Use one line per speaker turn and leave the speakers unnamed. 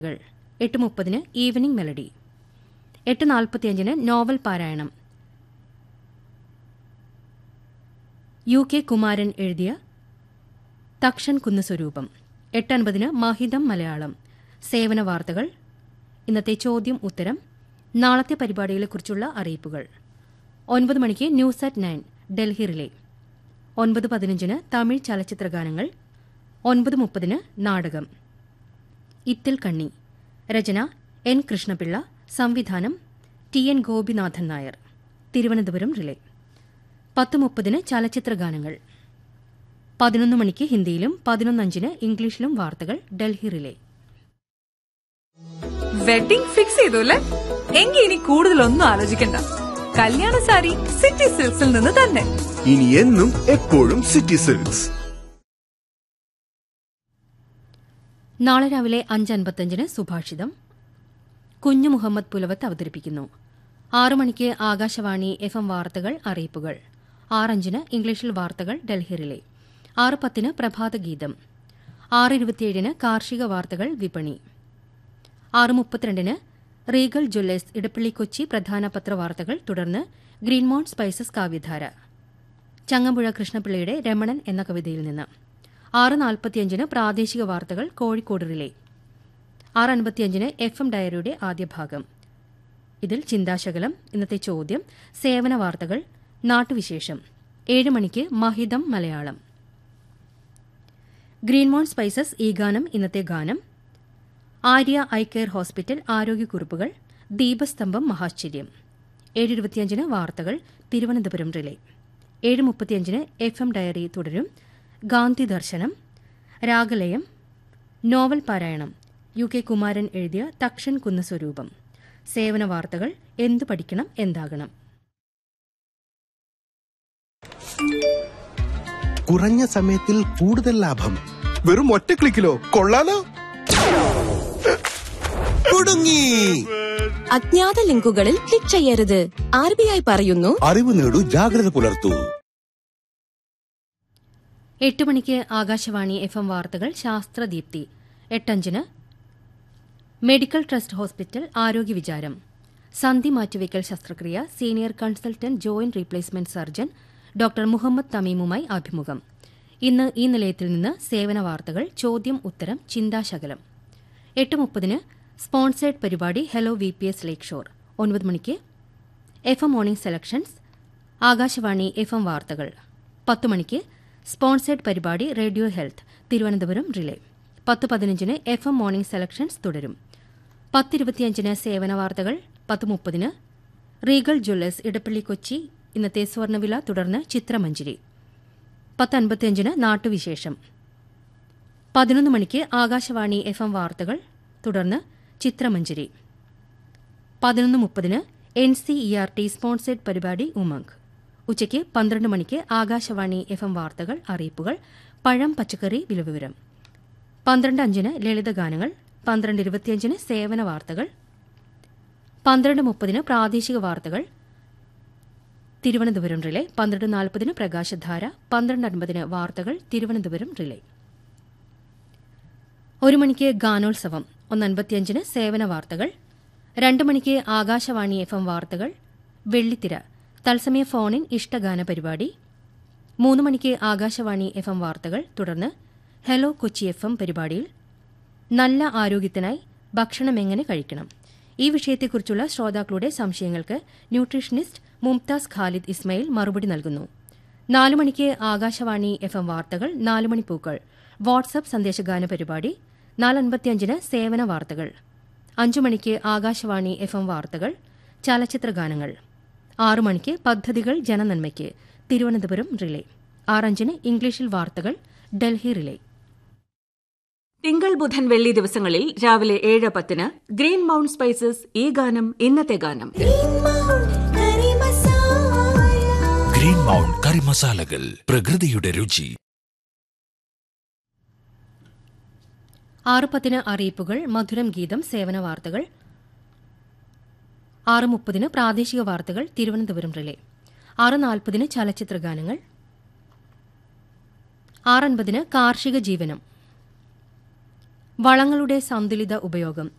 കൾ എട്ട് മുപ്പതിന് ഈവനിംഗ് മെലഡി എട്ട് നാൽപ്പത്തിയഞ്ചിന് നോവൽ പാരായണം യു കെ കുമാരൻ എഴുതിയ തക്ഷൻ കുന്നുസ്വരൂപം എട്ടൻപതിന് മഹിതം മലയാളം സേവന വാർത്തകൾ ഇന്നത്തെ ചോദ്യം ഉത്തരം നാളത്തെ പരിപാടികളെക്കുറിച്ചുള്ള അറിയിപ്പുകൾ ഒൻപത് മണിക്ക് news at nine Delhi relay ഒൻപത് പതിനഞ്ചിന് തമിഴ് ചലച്ചിത്രഗാനങ്ങൾ ഒൻപത് മുപ്പതിന് നാടകം ഇത്തിൽ കണ്ണി രചന എൻ കൃഷ്ണപിള്ള സംവിധാനം T N Gopinathan Nair Thiruvananthapuram relay പത്ത് മുപ്പതിന് ചലച്ചിത്രഗാനങ്ങൾ പതിനൊന്ന് മണിക്ക് ഹിന്ദിയിലും പതിനൊന്നഞ്ചിന് ഇംഗ്ലീഷിലും വാർത്തകൾ ഡൽഹി റിലേ
വെഡിംഗ് ഫിക്സ് ചെയ്തു അല്ലേ എങ്കിൽ ഇനി കൂടുതലൊന്നും ആലോചിക്കണ്ട കല്യാണ സാരി സിറ്റി സിൽക്സിൽ നിന്ന് തന്നെ
ഇനി എന്നും എപ്പോഴും സിറ്റി സിൽക്സ്
നാളെ രാവിലെ അഞ്ച് അൻപത്തഞ്ചിന് സുഭാഷിതം കുഞ്ഞു മുഹമ്മദ് പുലവത്ത് അവതരിപ്പിക്കുന്നു ആറു മണിക്ക് ആകാശവാണി എഫ് എം വാർത്തകൾ അറിയിപ്പുകൾ ആറഞ്ചിന് ഇംഗ്ലീഷിൽ വാർത്തകൾ ഡൽഹി റിലേ ആറ് പത്തിന് പ്രഭാതഗീതം ആറ് ഇരുപത്തിയേഴിന് കാർഷിക വാർത്തകൾ വിപണി ആറ് മുപ്പത്തിരണ്ടിന് റീഗൽ ജ്വല്ലേഴ്സ് ഇടപ്പള്ളി കൊച്ചി പ്രധാന പത്രവാർത്തകൾ തുടർന്ന് ഗ്രീൻമോൺ സ്പൈസസ് കാവ്യധാര ചങ്ങമ്പുഴ കൃഷ്ണപിള്ളയുടെ രമണൻ എന്ന കവിതയിൽ നിന്ന് ആറ് നാൽപ്പത്തിയഞ്ചിന് പ്രാദേശിക വാർത്തകൾ കോഴിക്കോട് റിലേ ആറ് അൻപത്തിയഞ്ചിന് എഫ് എം ഡയറിയുടെ ആദ്യ ഭാഗം ഇതിൽ ചിന്താശകലം ഇന്നത്തെ ചോദ്യം സേവന വാർത്തകൾ നാട്ടുവിശേഷം ഏഴ് മണിക്ക് മഹിതം മലയാളം ഗ്രീൻമോൺ സ്പൈസസ് ഈ ഗാനം ഇന്നത്തെ ഗാനം ആര്യ ഐ കെയർ ഹോസ്പിറ്റൽ ആരോഗ്യക്കുറിപ്പുകൾ ദീപസ്തംഭം മഹാശ്ചര്യം ഏഴ് ഇരുപത്തിയഞ്ചിന് വാർത്തകൾ തിരുവനന്തപുരം റിലേ ഏഴ് മുപ്പത്തിയഞ്ചിന് എഫ് എം ഡയറി തുടരും ഗാന്ധി ദർശനം രാഗലയം നോവൽ പാരായണം യു കെ കുമാരൻ എഴുതിയ തക്ഷൻ കുന്നസ്വരൂപം സേവന വാർത്തകൾ എന്തു പഠിക്കണം എന്താകണം
കുറഞ്ഞ സമയത്തിൽ കൂടുതൽ ലാഭം
വെറും ഒറ്റ ക്ലിക്കിലോ കൊള്ളാലോ
കുടുങ്ങി
അജ്ഞാത ലിങ്കുകളിൽ ക്ലിക്ക് ചെയ്യരുത് ആർ ബി ഐ പറയുന്നു
അറിവ് നേടൂ ജാഗ്രത പുലർത്തൂ
എട്ട് മണിക്ക് ആകാശവാണി എഫ് എം വാർത്തകൾ ശാസ്ത്രദീപ്തി എട്ടഞ്ചിന് മെഡിക്കൽ ട്രസ്റ്റ് ഹോസ്പിറ്റൽ ആരോഗ്യ വിചാരം സന്ധി മാറ്റിവയ്ക്കൽ ശസ്ത്രക്രിയ senior consultant joint replacement surgeon doctor Muhammad തമീമുമായി അഭിമുഖം ഇന്ന് ഈ നിലയത്തിൽ നിന്ന് സേവന വാർത്തകൾ ചോദ്യം ഉത്തരം ചിന്താശകലം എട്ട് മുപ്പതിന് സ്പോൺസേഡ് പരിപാടി hello V P S lake shore ഒൻപത് മണിക്ക് F M morning selections Akashvani F M വാർത്തകൾ പത്ത് മണിക്ക് സ്പോൺസേഡ് പരിപാടി റേഡിയോ ഹെൽത്ത് തിരുവനന്തപുരം റിലേ പത്ത് പതിനഞ്ചിന് എഫ് എം മോർണിംഗ് സെലക്ഷൻസ് തുടരും പത്തിരുപത്തിയഞ്ചിന് സേവന വാർത്തകൾ പത്ത് മുപ്പതിന് റീഗൽ ജ്വല്ലേഴ്സ് ഇടപ്പള്ളി കൊച്ചി ഇന്നത്തെ സ്വർണ്ണവില തുടർന്ന് ചിത്രമഞ്ജരി പത്ത് അൻപത്തിയഞ്ചിന് നാട്ടുവിശേഷം പതിനൊന്ന് മണിക്ക് ആകാശവാണി എഫ് എം വാർത്തകൾ തുടർന്ന് ചിത്രമഞ്ജരി പതിനൊന്ന് മുപ്പതിന് N C E R T sponsored പരിപാടി ഉമംഗ് ഉച്ചയ്ക്ക് പന്ത്രണ്ട് മണിക്ക് ആകാശവാണി എഫ് എം വാർത്തകൾ അറിയിപ്പുകൾ പഴം പച്ചക്കറി വിലവിവരം പന്ത്രണ്ട് അഞ്ചിന് ലളിതഗാനങ്ങൾ പന്ത്രണ്ട് ഇരുപത്തിയഞ്ചിന് സേവന വാർത്തകൾ പന്ത്രണ്ട് മുപ്പതിന് പ്രാദേശിക വാർത്തകൾ തിരുവനന്തപുരം റിലേ പന്ത്രണ്ട് നാൽപ്പതിന് പ്രകാശധാര പന്ത്രണ്ട് അൻപതിന് വാർത്തകൾ തിരുവനന്തപുരം റിലേ ഒരു മണിക്ക് ഗാനോത്സവം ഒന്നൻപത്തിയഞ്ചിന് സേവന വാർത്തകൾ രണ്ട് മണിക്ക് ആകാശവാണി എഫ് എം വാർത്തകൾ വെള്ളിത്തിര തത്സമയ ഫോണിൻ ഇഷ്ടഗാന പരിപാടി മൂന്ന് മണിക്ക് ആകാശവാണി എഫ് എം വാർത്തകൾ തുടർന്ന് ഹലോ കൊച്ചി എഫ് എം പരിപാടിയിൽ നല്ല ആരോഗ്യത്തിനായി ഭക്ഷണം എങ്ങനെ കഴിക്കണം ഈ വിഷയത്തെക്കുറിച്ചുള്ള ശ്രോതാക്കളുടെ സംശയങ്ങൾക്ക് ന്യൂട്രീഷനിസ്റ്റ് മുംതാസ് ഖാലിദ് ഇസ്മയിൽ മറുപടി നൽകുന്നു നാലു മണിക്ക് ആകാശവാണി എഫ് എം വാർത്തകൾ നാലു മണി പൂക്കൾ വാട്സ്ആപ്പ് സന്ദേശഗാന പരിപാടി നാലൻപത്തിയഞ്ചിന് സേവന വാർത്തകൾ അഞ്ചു മണിക്ക് ആകാശവാണി എഫ് എം വാർത്തകൾ ചലച്ചിത്രഗാനങ്ങൾ ആറു മണിക്ക് പദ്ധതികൾ ജനനന്മയ്ക്ക് തിരുവനന്തപുരം റിലേ ആറഞ്ചിന് ഇംഗ്ലീഷിൽ വാർത്തകൾ ഡൽഹി റിലേ
തിങ്കൾ ബുധൻ വെള്ളി ദിവസങ്ങളിൽ രാവിലെ ഏഴ് പത്തിന് ഗ്രീൻ മൗണ്ട് സ്പൈസസ് ഈ ഗാനം ഇന്നത്തെ ഗാനം
ഗ്രീൻ മൗണ്ട് കറി മസാലകൾ പ്രകൃതിയുടെ രുചി
ആറ് പത്തിന് അറിയിപ്പുകൾ മധുരം ഗീതം സേവന വാർത്തകൾ ആറ് മുപ്പതിന് പ്രാദേശിക വാർത്തകൾ തിരുവനന്തപുരം റിലേ ആറ് നാൽപ്പതിന് ചലച്ചിത്രഗാനങ്ങൾ ആറൻപതിന് കാർഷിക ജീവനം വളങ്ങളുടെ സന്തുലിത ഉപയോഗം